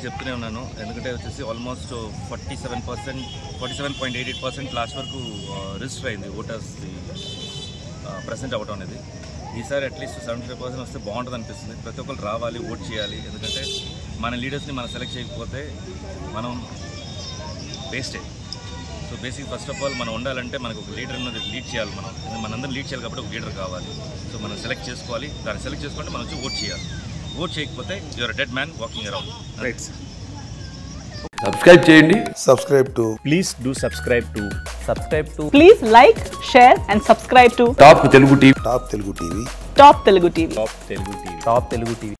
చెప్తూనే ఉన్నాను ఎందుకంటే వచ్చేసి almost forty seven percent forty seven point eight eight percent last వరకు రిజిస్టర్ అయింది ఓటర్స్ ప్రజెంట్ అవ్వడం అనేది ఈసారి అట్లీస్ట్ సెవెంటీ ఫైవ్ పర్సెంట్ వస్తే బాగుంటుంది అనిపిస్తుంది ప్రతి ఒక్కరు రావాలి ఓట్ చేయాలి ఎందుకంటే మన లీడర్స్ని మనం సెలెక్ట్ చేయకపోతే మనం వేస్టే so basic first of all మనం ఉండాలంటే మనకు ఒక లీడర్ ఉన్నది లీడ్ చేయాలి మనం ఎందుకంటే మనందరం లీడ్ చేయాలి కాబట్టి ఒక లీడర్ కావాలి సో మనం సెలెక్ట్ చేసుకోవాలి దాన్ని సెలెక్ట్ చేసుకుంటే మనం వచ్చి ఓట్ చేయాలి ఓట్ చేయకపోతే your dead man walking around right sir subscribe చేయండి subscribe to please do subscribe to subscribe to Please like, share, and subscribe to top Telugu TV Top Telugu TV. Top Telugu TV. Top Telugu TV Top Telugu TV.